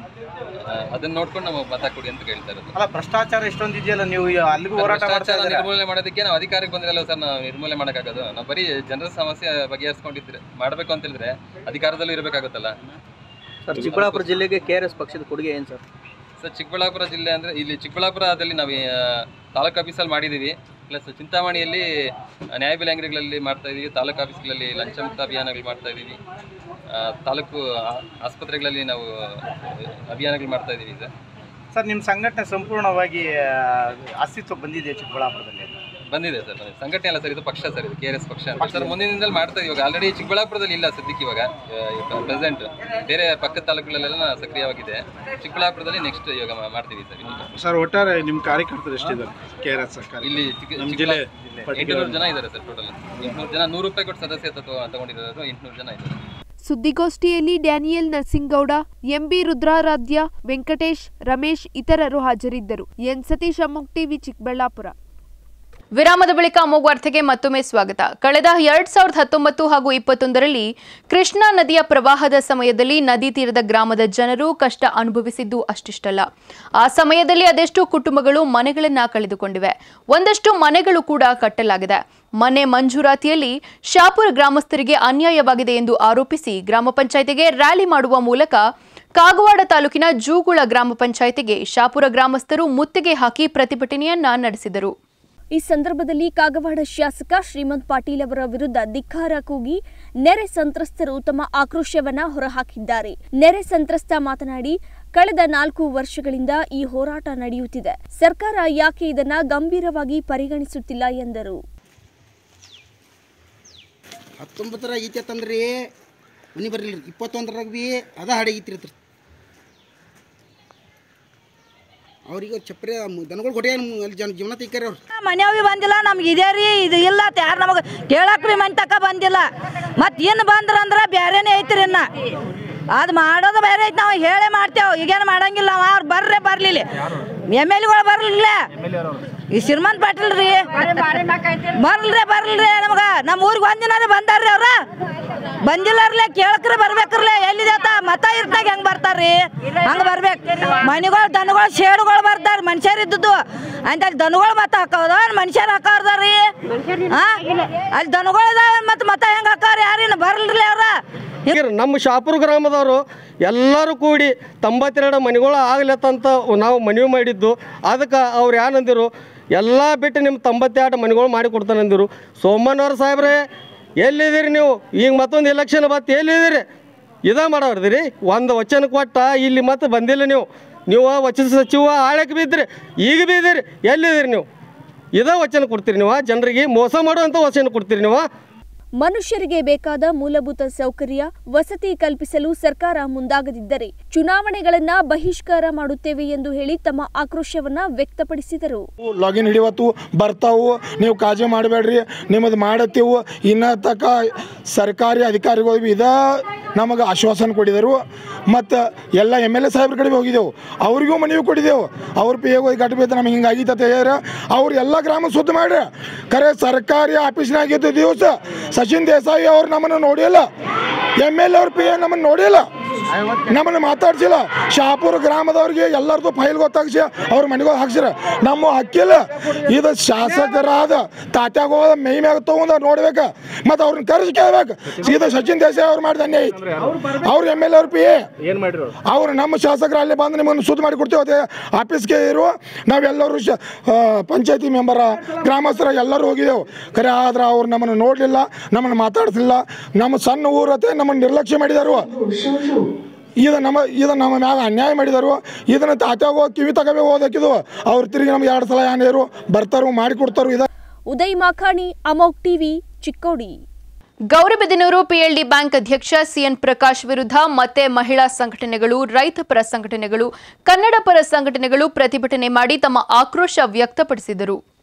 ಆ, ಅದನ್ನ ನೋಡ್ಕೊಂಡು ನಾವು ಮತ ಕೊಡಿ ಅಂತ ಕೇಳ್ತಾ ಇರೋದು ಅಲ್ಲ ಭ್ರಷ್ಟಾಚಾರ ಎಷ್ಟೊಂದು ಇದೆಯಲ್ಲ ನೀವು ಈ ಅಲ್ಲಿಗೂ ಹೋರಾಟ ಮಾಡ್ತಾ ಭ್ರಷ್ಟಾಚಾರ ಇದ್ದೀರಾ. ನಿರ್ಮೂಲನೆ ಮಾಡೋದಕ್ಕೆ ನಾವು ಅಧಿಕಾರಕ್ಕೆ ಬಂದಿರಲ್ಲ ಸರ್ ನಾವು ನಿರ್ಮೂಲನೆ ಮಾಡೋಕ್ಕಾಗೋದು ನಾವು ಬರೀ ಜನರ ಸಮಸ್ಯೆ ಬಗೆಹರಿಸ್ಕೊಂಡಿದ್ರೆ ಮಾಡಬೇಕು ಅಂತ ಹೇಳಿದ್ರೆ ಅಧಿಕಾರದಲ್ಲೂ ಇರಬೇಕಾಗುತ್ತಲ್ಲ ಸರ್ ಚಿಕ್ಕಬಳ್ಳಾಪುರ ಜಿಲ್ಲೆಗೆ ಕೆ ಆರ್ ಎಸ್ ಪಕ್ಷದ ಕೊಡುಗೆ ಏನು ಸರ್ ಸರ್ ಚಿಕ್ಕಬಳ್ಳಾಪುರ ಜಿಲ್ಲೆ ಅಂದರೆ ಇಲ್ಲಿ ಚಿಕ್ಕಬಳ್ಳಾಪುರದಲ್ಲಿ ನಾವು ಆ, ತಾಲೂಕು ಆಫೀಸಲ್ಲಿ ಮಾಡಿದ್ದೀವಿ ಪ್ಲಸ್ ಚಿಂತಾಮಣಿಯಲ್ಲಿ ನ್ಯಾಯಬೆಲೆ ಅಂಗಡಿಗಳಲ್ಲಿ ಮಾಡ್ತಾ ಇದ್ದೀವಿ ತಾಲೂಕು ಆಫೀಸ್ಗಳಲ್ಲಿ ಲಂಚ ಮುಕ್ತ ಅಭಿಯಾನಗಳು ಮಾಡ್ತಾ ಇದ್ದೀವಿ ಆ, ತಾಲೂಕು ಆ- ಆಸ್ಪತ್ರೆಗಳಲ್ಲಿ ನಾವು ಅಭಿಯಾನಗಳು ಮಾಡ್ತಾ ಇದ್ದೀವಿ ಸರ್ ಸರ್ ನಿಮ್ಮ ಸಂಘಟನೆ ಸಂಪೂರ್ಣವಾಗಿ ಆ, ಅಸ್ತಿತ್ವಕ್ಕೆ ಬಂದಿದೆ ಚಿಕ್ಕಬಳ್ಳಾಪುರದಲ್ಲಿ ಬಂದಿದೆ ಸರ್ ಬಂದಿದೆ. ಸಂಘಟನೆ ಅಲ್ಲ ಸರ್ ಇದು ಪಕ್ಷ ಸರ್ ಇದು ಕೆ ಆರ್ ಎಸ್ ಪಕ್ಷ ಅಂತ ಸರ್ ಮುಂದಿನ ದಿನದಲ್ಲಿ ಮಾಡ್ತಾ ಇದೀವಿ ಇವಾಗ ಆಲ್ರೆಡಿ ಚಿಕ್ಕಬಳ್ಳಾಪುರದಲ್ಲಿ ಇಲ್ಲ ಸದ್ಯಕ್ಕೆ ಇವಾಗ ಪ್ರೆಸೆಂಟ್ ಬೇರೆ ಪಕ್ಕದ ತಾಲೂಕುಗಳಲ್ಲೆಲ್ಲ ಸಕ್ರಿಯವಾಗಿದೆ ಚಿಕ್ಕಬಳ್ಳಾಪುರದಲ್ಲಿ ನೆಕ್ಸ್ಟ್ ಇವಾಗ ಮಾ- ಮಾಡ್ತೀವಿ ಸರ್ ಈಗ ಸರ್ ಒಟ್ಟಾರೆ ನಿಮ್ಮ ಕಾರ್ಯಕರ್ತರು ಎಷ್ಟಿದ್ದಾರೆ ಕೆ ಆರ್ ಎಸ್ ಸರ್ಕಾರ ಇಲ್ಲಿ ಚಿಕ್ಕ- ನಮ್ಮ ಚಿಕ್ಕ- ಜಿಲ್ಲೆ ಎಂಟುನೂರು ಜನ ಇದ್ದಾರೆ ಸರ್ ಟೋಟಲ್ ಎಂಟುನೂರು ಜನ ನೂರು ರೂಪಾಯಿ ಕೊಟ್ಟು ಸದಸ್ಯತ್ವ ತಗೊಂಡಿರೋದು ಎಂಟುನೂರು ಜನ ಇದ್ದಾರೆ ಸುದ್ದಿಗೋಷ್ಠಿಯಲ್ಲಿ ಡ್ಯಾನಿಯಲ್ ನರ್ಸಿಂಗೌಡ ಎಂಬಿ ರುದ್ರಾರಾಧ್ಯ ವೆಂಕಟೇಶ್ ರಮೇಶ್ ಇತರರು ಹಾಜರಿದ್ದರು ಎನ್ ಸತೀಶ್ ಅಮ್ಮುಕ್ ಟಿವಿ ಚಿಕ್ಕಬಳ್ಳಾಪುರ ವಿರಾಮದ ಬಳಿಕ ಅಮೋಘ ವಾರ್ತೆಗೆ ಮತ್ತೊಮ್ಮೆ ಸ್ವಾಗತ ಕಳೆದ ಎರಡ್ ಸಾವಿರದ ಹತ್ತೊಂಬತ್ತು ಹಾಗೂ ಇಪ್ಪತ್ತೊಂದರಲ್ಲಿ ಕೃಷ್ಣಾ ನದಿಯ ಪ್ರವಾಹದ ಸಮಯದಲ್ಲಿ ನದಿ ತೀರದ ಗ್ರಾಮದ ಜನರು ಕಷ್ಟ ಅನುಭವಿಸಿದ್ದು ಅಷ್ಟಿಷ್ಟಲ್ಲ ಆ ಸಮಯದಲ್ಲಿ ಅದೆಷ್ಟು ಕುಟುಂಬಗಳು ಮನೆಗಳನ್ನ ಕಳೆದುಕೊಂಡಿವೆ ಒಂದಷ್ಟು ಮನೆಗಳು ಕೂಡ ಕಟ್ಟಲಾಗಿದೆ ಮನೆ ಮಂಜೂರಾತಿಯಲ್ಲಿ ಶಾಪುರ ಗ್ರಾಮಸ್ಥರಿಗೆ ಅನ್ಯಾಯವಾಗಿದೆ ಎಂದು ಆರೋಪಿಸಿ ಗ್ರಾಮ ಪಂಚಾಯತಿಗೆ ರ್ಯಾಲಿ ಮಾಡುವ ಮೂಲಕ ಕಾಗವಾಡ ತಾಲೂಕಿನ ಜೂಗುಳ ಗ್ರಾಮ ಪಂಚಾಯತಿಗೆ ಶಾಪುರ ಗ್ರಾಮಸ್ಥರು ಮುತ್ತಿಗೆ ಹಾಕಿ ಪ್ರತಿಭಟನೆಯನ್ನ ನಡೆಸಿದರು ಈ ಸಂದರ್ಭದಲ್ಲಿ ಕಾಗವಾಡ ಶಾಸಕ ಶ್ರೀಮಂತ್ ಪಾಟೀಲ್ ಅವರ ವಿರುದ್ಧ ಧಿಕ್ಕಾರ ಕೂಗಿ ನೆರೆ ಸಂತ್ರಸ್ತರು ತಮ್ಮ ಆಕ್ರೋಶವನ್ನ ಹೊರಹಾಕಿದ್ದಾರೆ ನೆರೆ ಸಂತ್ರಸ್ತ ಮಾತನಾಡಿ ಕಳೆದ ನಾಲ್ಕು ವರ್ಷಗಳಿಂದ ಈ ಹೋರಾಟ ನಡೆಯುತ್ತಿದೆ ಸರ್ಕಾರ ಯಾಕೆ ಇದನ್ನ ಗಂಭೀರವಾಗಿ ಪರಿಗಣಿಸುತ್ತಿಲ್ಲ ಎಂದರು ಹತ್ತೊಂಬತ್ತರಾಗ ಐತೆ ತಂದ್ರಿ ಮನೆ ಬರಲಿಲ್ಲ ಇಪ್ಪತ್ತೊಂದರಾಗ ಬಿ ಅದ ಹಾಡಾಗಿತ್ರಿ ಅದ್ರ ಅವ್ರಿಗೆ ಚಪ್ರೆ ದನಗಳು ಕೊಟ್ಟೆ ಅಲ್ಲಿ ಜನ ಜೀವನ ತೆಗ್ತಾರೆ ಅವ್ರು ಮನೆಯವಿ ಬಂದಿಲ್ಲ ನಮ್ಗೆ ಇದೇ ರೀ ಇದು ಇಲ್ಲ ಅಂತ ಯಾರು ನಮಗೆ ಕೇಳಕ್ ಬಿ ಮನೆ ತಕ ಬಂದಿಲ್ಲ ಮತ್ತೆ ಇನ್ನು ಬಂದ್ರಂದ್ರೆ ಬೇರೆನೇ ಐತ್ರಿ ಇನ್ನ ಅದು ಮಾಡೋದು ಬೇರೆ ಐತಿ ನಾವು ಹೇಳೇ ಮಾಡ್ತೇವೆ ಈಗೇನು ಮಾಡಂಗಿಲ್ಲ ಅವ ಅವ್ರು ಬರ್ರೆ ಬರ್ಲಿಲ್ಲ ಎಮ್ ಎಲ್ ಎಗಳು ಬರ್ಲಿಲ್ಲ ಈ ಶ್ರೀಮಂತ್ ಪಾಟೀಲ್ ರೀ ಬರ್ಲ್ರಿ ಬರ್ಲ್ರಿ ನಮಗ ನಮ್ಮ ಊರಿಗೆ ಒಂದಿನ ಬಂದಾರ್ರಿ ಅವ್ರ ಬಂದಿಲ್ಲಾರ್ಲೆ ಕೇಳಕ್ರೆ ಬರ್ಬೇಕ್ರಲೆ ಎಲ್ಲಿದೆ ಅಂತ ಮತ ಇರ್ತಾಗ ಹೆಂಗ್ ಬರ್ತಾರ್ರಿ ಹಂಗ ಬರ್ಬೇಕು ಮನೆಗಳು ದನಗಳು ಶೇಡುಗಳು ಬರ್ತಾರ ಮನುಷ್ಯರ್ ಇದ್ದದ್ದು ಅಂತ ಅಲ್ಲಿ ದನಗಳು ಮತ ಹಾಕೋದ ಮನುಷ್ಯರ್ ಹಾಕೋರ್ದಾರಿ ಹಾ ಅಲ್ಲಿ ದನಗಳು ಇದಾವ ಮತ್ತೆ ಮತ ಹೆಂಗ್ ಹಾಕೋರ್ ಯಾರಿನ ಬರ್ಲ್ರಿ ಅವ್ರ ನಮ್ಮ ಶಾಪುರ ಗ್ರಾಮದವರು ಎಲ್ಲರೂ ಕೂಡಿ ತೊಂಬತ್ತೆರಡು ಮನೆಗಳು ಆಗ್ಲತ್ತಂತ ನಾವು ಮನವಿ ಮಾಡಿದ್ದು ಅದಕ್ಕೆ ಅವ್ರು ಏನಂದಿರು ಎಲ್ಲ ಬಿಟ್ಟು ನಿಮ್ಮ ತೊಂಬತ್ತೆರಡು ಮನೆಗಳು ಮಾಡಿ ಕೊಡ್ತಾನಂದಿರು ಸೋಮಣ್ಣವ್ರ ಸಾಹೇಬ್ರೆ ಎಲ್ಲಿದ್ದೀರಿ ನೀವು ಈಗ ಮತ್ತೊಂದು ಎಲೆಕ್ಷನ್ ಬತ್ತು ಎಲ್ಲಿದ್ದೀರಿ ಇದ ಮಾಡೋರ್ದಿರಿ ಒಂದು ವಚನ ಕೊಟ್ಟ ಇಲ್ಲಿ ಮತ್ತೆ ಬಂದಿಲ್ಲ ನೀವು ನೀವು ವಚನ ಸಚಿವ ಆಳಕ್ಕೆ ಬಿದ್ದಿರಿ ಈಗ ಬಿದ್ದೀರಿ ಎಲ್ಲಿದ್ದೀರಿ ನೀವು ಇದ ವಚನ ಕೊಡ್ತೀರಿ ನೀವು ಜನರಿಗೆ ಮೋಸ ಮಾಡುವಂಥ ವಚನ ಕೊಡ್ತೀರಿ ನೀವು ಮನುಷ್ಯರಿಗೆ ಬೇಕಾದ ಮೂಲಭೂತ ಸೌಕರ್ಯ ವಸತಿ ಕಲ್ಪಿಸಲು ಸರ್ಕಾರ ಮುಂದಾಗದಿದ್ದರೆ ಚುನಾವಣೆಗಳನ್ನ ಬಹಿಷ್ಕಾರ ಮಾಡುತ್ತೇವೆ ಎಂದು ಹೇಳಿ ತಮ್ಮ ಆಕ್ರೋಶವನ್ನ ವ್ಯಕ್ತಪಡಿಸಿದರು ಲಾಗಿನ್ ಹಿಡಿವತ್ತು ಬರ್ತಾವು ನೀವು ಕಾಳಜಿ ಮಾಡಬೇಡ್ರಿ ನಿಮ್ಮದು ಮಾಡತ್ತೀವು ಇನ್ನ ತಕ ಸರ್ಕಾರಿ ಅಧಿಕಾರಿಗಳು ಬಿ ಇದ ನಮಗೆ ಆಶ್ವಾಸನೆ ಕೊಟ್ಟಿದರು ಮತ್ತು ಎಲ್ಲ ಎಮ್ ಎಲ್ ಎ ಸಾಹೇಬ್ರ ಕಡೆ ಹೋಗಿದ್ದೆವು ಅವ್ರಿಗೂ ಮನವಿ ಕೊಟ್ಟಿದ್ದೆವು ಅವ್ರ ಪಿ ಎ ಕಟ್ಟಬೇಕು ನಮ್ಗೆ ಹಿಂಗಾಗಿತ್ತ ಹೇಳ್ಯಾರ ಅವ್ರು ಎಲ್ಲ ಗ್ರಾಮ ಶುದ್ಧ ಮಾಡ್ರಿ ಖರೆ ಸರ್ಕಾರಿ ಆಫೀಸ್ನಾಗಿದ್ದ ದಿವಸ ಸಚಿನ್ ದೇಸಾಯಿ ಅವ್ರು ನಮ್ಮನ್ನು ನೋಡಿಲ್ಲ ಎಮ್ ಎಲ್ ಎ ಅವ್ರ ಪಿ ಎ ನಮ್ಮನ್ನು ನೋಡಿಲ್ಲ ನಮ್ಮನ್ನು ಮಾತಾಡ್ಸಿಲ್ಲ ಶಾಪುರ ಗ್ರಾಮದವ್ರಿಗೆ ಎಲ್ಲರದು ಫೈಲ್ ಗೊತ್ತಾಗ್ಸಿ ಅವ್ರ ಮನೆಗೆ ಹಾಕ್ಸಿರ ನಮ್ಮ ಹಕ್ಕಿಲ್ಲ ಇದು ಶಾಸಕರಾದ ತಾತ್ಯಾಗೋದ ಮೈ ಮ್ಯಾಗ ತಗೊಂಡ ನೋಡ್ಬೇಕ ಮತ್ತು ಅವ್ರನ್ನ ಕರೆಸಿ ಕೇಳ್ಬೇಕು ಇದು ಸಚಿನ್ ದೇಸಾಯಿ ಅವ್ರು ಮಾಡಿದ ಅನ್ಯಾಯ ಐತಿ ಅವ್ರ ಎಮ್ ಎಲ್ ಎ ಅವ್ರ ಪಿ ಎ ಏನು ಮಾಡಿರೋ ಅವ್ರು ನಮ್ಮ ಶಾಸಕರು ಅಲ್ಲಿ ಬಂದು ನಿಮ್ಮನ್ನು ಸುದ್ದಿ ಮಾಡಿ ಕೊಡ್ತೇವೆ ಅದೇ ಆಫೀಸ್ಗೆ ಇರುವ ನಾವೆಲ್ಲರೂ ಶ ಪಂಚಾಯತಿ ಮೆಂಬರ ಗ್ರಾಮಸ್ಥರ ಎಲ್ಲರೂ ಹೋಗಿದ್ದೆವು ಖರೆ ಆದ್ರೆ ಅವ್ರು ನಮ್ಮನ್ನು ನೋಡಲಿಲ್ಲ ನಮ್ಮನ್ನು ಮಾತಾಡ್ತಿಲ್ಲ ನಮ್ಮ ಸಣ್ಣ ಊರತೆ ನಮ್ಮನ್ನು ನಿರ್ಲಕ್ಷ್ಯ ಮಾಡಿದಾರು ಇದು ನಮ್ಮ ಇದು ನಮ್ಮ ಮ್ಯಾಗ ಅನ್ಯಾಯ ಮಾಡಿದಾರು ಇದನ್ನ ತಾತ್ಯಾಗೋ ಕಿವಿ ತಗೋಬೇಕು ಓದಕ್ಕಿದು ಅವ್ರು ತಿರುಗಿ ನಮ್ಗೆ ಎರಡು ಸಲ ಏನೇರು ಬರ್ತಾರು ಮಾಡಿಕೊಡ್ತಾರು ಇದು ಉದಯ್ ಮಾಖಾಣಿ ಅಮೋಕ್ TV Chikkodi Gauribidanur PLD bank ಅಧ್ಯಕ್ಷ ಸಿಎನ್ ಪ್ರಕಾಶ್ ವಿರುದ್ಧ ಮತ್ತೆ ಮಹಿಳಾ ಸಂಘಟನೆಗಳು ರೈತ ಪರ ಸಂಘಟನೆಗಳು ಕನ್ನಡ ಪರ ಸಂಘಟನೆಗಳು ಪ್ರತಿಭಟನೆ ಮಾಡಿ ತಮ್ಮ ಆಕ್ರೋಶ ವ್ಯಕ್ತಪಡಿಸಿದರು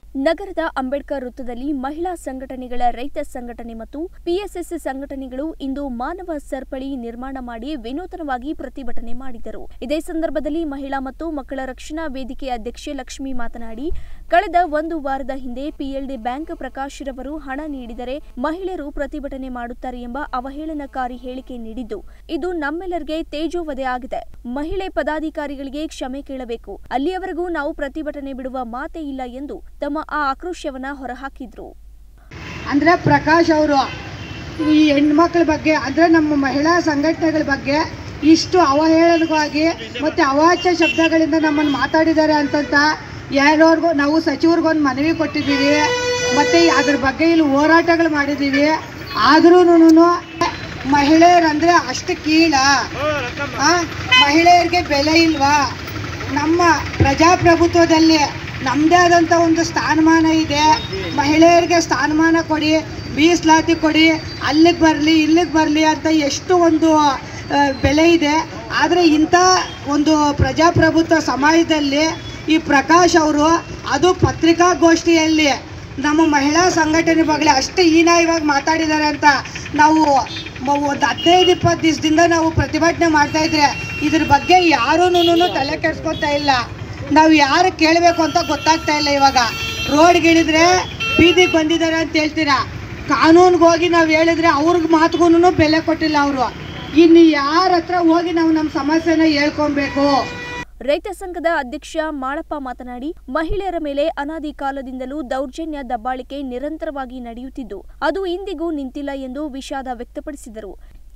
ನಗರದ ಅಂಬೇಡ್ಕರ್ ವೃತ್ತದಲ್ಲಿ ಮಹಿಳಾ ಸಂಘಟನೆಗಳ ರೈತ ಸಂಘಟನೆ ಮತ್ತು ಪಿಎಸ್ಎಸ್ ಸಂಘಟನೆಗಳು ಇಂದು ಮಾನವ ಸರಪಳಿ ನಿರ್ಮಾಣ ಮಾಡಿ ವಿನೂತನವಾಗಿ ಪ್ರತಿಭಟನೆ ಮಾಡಿದರು ಇದೇ ಸಂದರ್ಭದಲ್ಲಿ ಮಹಿಳಾ ಮತ್ತು ಮಕ್ಕಳ ರಕ್ಷಣಾ ವೇದಿಕೆ ಅಧ್ಯಕ್ಷೆ ಲಕ್ಷ್ಮಿ ಮಾತನಾಡಿ ಕಳೆದ ಒಂದು ವಾರದ ಹಿಂದೆ ಪಿಎಲ್ಡಿ ಬ್ಯಾಂಕ್ ಪ್ರಕಾಶ್ ರವರು ಹಣ ನೀಡಿದರೆ ಮಹಿಳೆಯರು ಪ್ರತಿಭಟನೆ ಮಾಡುತ್ತಾರೆ ಎಂಬ ಅವಹೇಳನಕಾರಿ ಹೇಳಿಕೆ ನೀಡಿದ್ದು ಇದು ನಮ್ಮೆಲ್ಲರಿಗೆ ತೇಜೋವಧೆ ಆಗಿದೆ ಮಹಿಳೆ ಪದಾಧಿಕಾರಿಗಳಿಗೆ ಕ್ಷಮೆ ಕೇಳಬೇಕು ಅಲ್ಲಿಯವರೆಗೂ ನಾವು ಪ್ರತಿಭಟನೆ ಬಿಡುವ ಮಾತೇ ಇಲ್ಲ ಎಂದು ತಮ್ಮ ಆ ಆಕ್ರೋಶವನ್ನ ಹೊರಹಾಕಿದ್ರು ಅಂದರೆ ಪ್ರಕಾಶ್ ಅವರು ಈ ಹೆಣ್ಮಕ್ಳ ಬಗ್ಗೆ ಅಂದರೆ ನಮ್ಮ ಮಹಿಳಾ ಸಂಘಟನೆಗಳ ಬಗ್ಗೆ ಇಷ್ಟು ಅವಹೇಳನವಾಗಿ ಮತ್ತು ಅವಾಚ್ಯ ಶಬ್ದಗಳಿಂದ ನಮ್ಮನ್ನು ಮಾತಾಡಿದ್ದಾರೆ ಅಂತಂತ ಯಾರ್ಯಾರಿಗೂ ನಾವು ಸಚಿವರಿಗೊಂದು ಮನವಿ ಕೊಟ್ಟಿದ್ದೀವಿ ಮತ್ತು ಅದ್ರ ಬಗ್ಗೆ ಇಲ್ಲಿ ಹೋರಾಟಗಳು ಮಾಡಿದ್ದೀವಿ ಆದ್ರೂ ಮಹಿಳೆಯರಂದರೆ ಅಷ್ಟು ಕೀಳ ಆ? ಮಹಿಳೆಯರಿಗೆ ಬೆಲೆ ಇಲ್ವಾ ನಮ್ಮ ಪ್ರಜಾಪ್ರಭುತ್ವದಲ್ಲಿ ನಮ್ಮದೇ ಆದಂಥ ಒಂದು ಸ್ಥಾನಮಾನ ಇದೆ ಮಹಿಳೆಯರಿಗೆ ಸ್ಥಾನಮಾನ ಕೊಡಿ ಮೀಸಲಾತಿ ಕೊಡಿ ಅಲ್ಲಿಗೆ ಬರಲಿ ಇಲ್ಲಿಗೆ ಬರಲಿ ಅಂತ ಎಷ್ಟು ಒಂದು ಆ, ಬೆಲೆ ಇದೆ ಆದರೆ ಇಂಥ ಒಂದು ಪ್ರಜಾಪ್ರಭುತ್ವ ಸಮಾಜದಲ್ಲಿ ಈ ಪ್ರಕಾಶ್ ಅವರು ಅದು ಪತ್ರಿಕಾಗೋಷ್ಠಿಯಲ್ಲಿ ನಮ್ಮ ಮಹಿಳಾ ಸಂಘಟನೆ ಬಗ್ಗೆ ಅಷ್ಟು ಹೀನಾಯವಾಗಿ ಮಾತಾಡಿದ್ದಾರೆ ಅಂತ ನಾವು ಮ- ಒಂದು ಹದಿನೈದು ಇಪ್ಪತ್ತು ದಿವಸದಿಂದ ನಾವು ಪ್ರತಿಭಟನೆ ಮಾಡ್ತಾ ಇದ್ರೆ ಇದ್ರ ಬಗ್ಗೆ ಯಾರೂ ತಲೆ ಕೆಡ್ಸ್ಕೊತಾ ಇಲ್ಲ ನಾವು ಯಾರು ಕೇಳಬೇಕು ಅಂತ ಗೊತ್ತಾಗ್ತಾ ಇಲ್ಲ ಇವಾಗ ರೋಡ್ಗಿಳಿದ್ರೆ ಬೀದಿಗೆ ಬಂದಿದ್ದಾರೆ ಅಂತ ಹೇಳ್ತೀರಾ ಕಾನೂನಿಗೆ ಹೋಗಿ ನಾವು ಹೇಳಿದ್ರೆ ಅವ್ರಿಗೆ ಮಾತುಗೂ ಬೆಲೆ ಕೊಟ್ಟಿಲ್ಲ ಅವರು ಇನ್ನು ಯಾರ ಹತ್ರ ಹೋಗಿ ನಾವು ನಮ್ಮ ಸಮಸ್ಯೆನ ಹೇಳ್ಕೊಬೇಕು ರೈತ ಸಂಘದ ಅಧ್ಯಕ್ಷ ಮಾಳಪ್ಪ ಮಾತನಾಡಿ ಮಹಿಳೆಯರ ಮೇಲೆ ಅನಾದಿ ಕಾಲದಿಂದಲೂ ದೌರ್ಜನ್ಯ ದಬ್ಬಾಳಿಕೆ ನಿರಂತರವಾಗಿ ನಡೆಯುತ್ತಿದ್ದು ಅದು ಇಂದಿಗೂ ನಿಂತಿಲ್ಲ ಎಂದು ವಿಷಾದ ವ್ಯಕ್ತಪಡಿಸಿದರು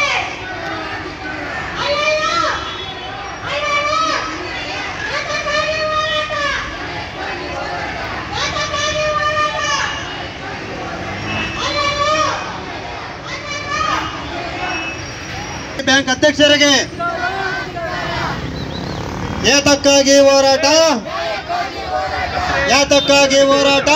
ಬ್ಯಾಂಕ್ ಅಧ್ಯಕ್ಷರಿಗೆ ಏತಕ್ಕಾಗಿ ಹೋರಾಟ ಯಾತಕ್ಕಾಗಿ ಹೋರಾಟ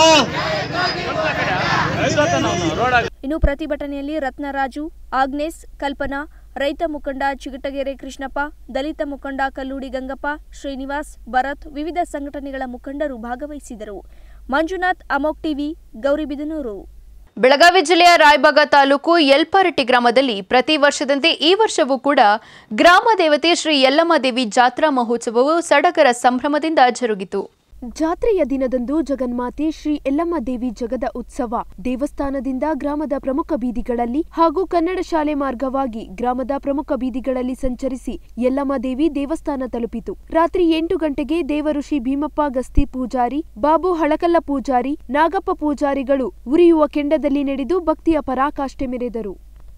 ಇನ್ನು ಪ್ರತಿಭಟನೆಯಲ್ಲಿ ರತ್ನರಾಜು ಆಗ್ನೇಸ್ ಕಲ್ಪನಾ ರೈತ ಮುಖಂಡ ಚಿಗಟಗೆರೆ ಕೃಷ್ಣಪ್ಪ ದಲಿತ ಮುಖಂಡ ಕಲ್ಲೂಡಿ ಗಂಗಪ್ಪ ಶ್ರೀನಿವಾಸ್ ಭರತ್ ವಿವಿಧ ಸಂಘಟನೆಗಳ ಮುಖಂಡರು ಭಾಗವಹಿಸಿದರು ಮಂಜುನಾಥ್ ಅಮೋಕ್ ಟಿವಿ ಗೌರಿಬಿದನೂರು ಬೆಳಗಾವಿ ಜಿಲ್ಲೆಯ ರಾಯಬಾಗ ತಾಲೂಕು ಯಲ್ಪಾರಟ್ಟಿ ಗ್ರಾಮದಲ್ಲಿ ಪ್ರತಿ ವರ್ಷದಂತೆ ಈ ವರ್ಷವೂ ಕೂಡ ಗ್ರಾಮ ದೇವತೆ ಶ್ರೀ ಯಲ್ಲಮ್ಮ ದೇವಿ ಜಾತ್ರಾ ಮಹೋತ್ಸವವು ಸಡಗರ ಸಂಭ್ರಮದಿಂದ ಜರುಗಿತು ಜಾತ್ರೆಯ ದಿನದಂದು ಜಗನ್ಮಾತೆ ಶ್ರೀ ಎಲ್ಲಮ್ಮ ದೇವಿ ಜಗದ ಉತ್ಸವ ದೇವಸ್ಥಾನದಿಂದ ಗ್ರಾಮದ ಪ್ರಮುಖ ಬೀದಿಗಳಲ್ಲಿ ಹಾಗೂ ಕನ್ನಡ ಶಾಲೆ ಮಾರ್ಗವಾಗಿ ಗ್ರಾಮದ ಪ್ರಮುಖ ಬೀದಿಗಳಲ್ಲಿ ಸಂಚರಿಸಿ ಯಲ್ಲಮ್ಮ ದೇವಿ ದೇವಸ್ಥಾನ ತಲುಪಿತು ರಾತ್ರಿ ಎಂಟು ಗಂಟೆಗೆ ದೇವಋಷಿ ಭೀಮಪ್ಪ ಗಸ್ತಿ ಪೂಜಾರಿ ಬಾಬು ಹಳಕಲ್ಲ ಪೂಜಾರಿ ನಾಗಪ್ಪ ಪೂಜಾರಿಗಳು ಉರಿಯುವ ಕೆಂಡದಲ್ಲಿ ನಡೆದು ಭಕ್ತಿಯ ಪರಾಕಾಷ್ಠೆ ಮೆರೆದರು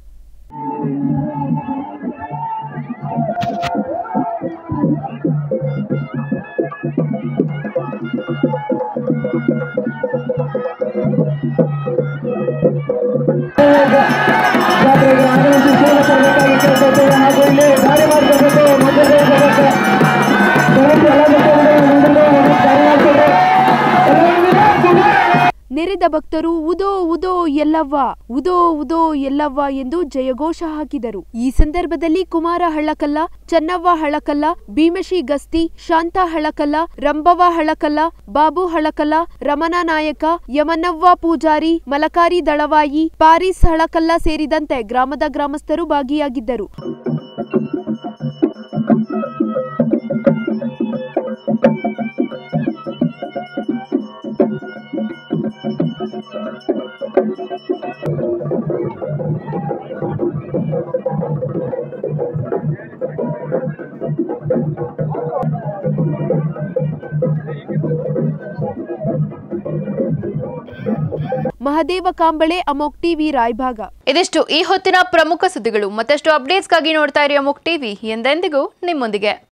ನೆರೆದ ಭಕ್ತರು ಉದೋ ಉದೋ ಎಲ್ಲವ್ವ ಉದೋ ಉದೋ ಎಲ್ಲವ್ವ ಎಂದು ಜಯಘೋಷ ಹಾಕಿದರು ಈ ಸಂದರ್ಭದಲ್ಲಿ ಕುಮಾರ ಹಳ್ಳಕಲ್ಲ ಚನ್ನವ್ವ ಹಳ್ಳಕಲ್ಲ ಭೀಮಶಿ ಗಸ್ತಿ ಶಾಂತ ಹಳ್ಳಕಲ್ಲ ರಂಭವ ಹಳ್ಳಕಲ್ಲ ಬಾಬು ಹಳ್ಳಕಲ್ಲ ರಮಣ ನಾಯಕ ಯಮನವ್ವ ಪೂಜಾರಿ ಮಲಕಾರಿ ದಳವಾಯಿ ಪಾರಿಸ್ ಹಳಕಲ್ಲ ಸೇರಿದಂತೆ ಗ್ರಾಮದ ಗ್ರಾಮಸ್ಥರು ಭಾಗಿಯಾಗಿದ್ದರು ಮಹದೇವ ಕಾಂಬಳೆ ಅಮೋಕ್ ಟಿವಿ ರಾಯಭಾಗ ಇದಿಷ್ಟು ಈ ಹೊತ್ತಿನ ಪ್ರಮುಖ ಸುದ್ದಿಗಳು ಮತ್ತಷ್ಟು ಅಪ್ಡೇಟ್ಸ್ಗಾಗಿ ನೋಡ್ತಾ ಇರಿ ಅಮುಕ್ ಟಿವಿ ಎಂದೆಂದಿಗೂ ನಿಮ್ಮೊಂದಿಗೆ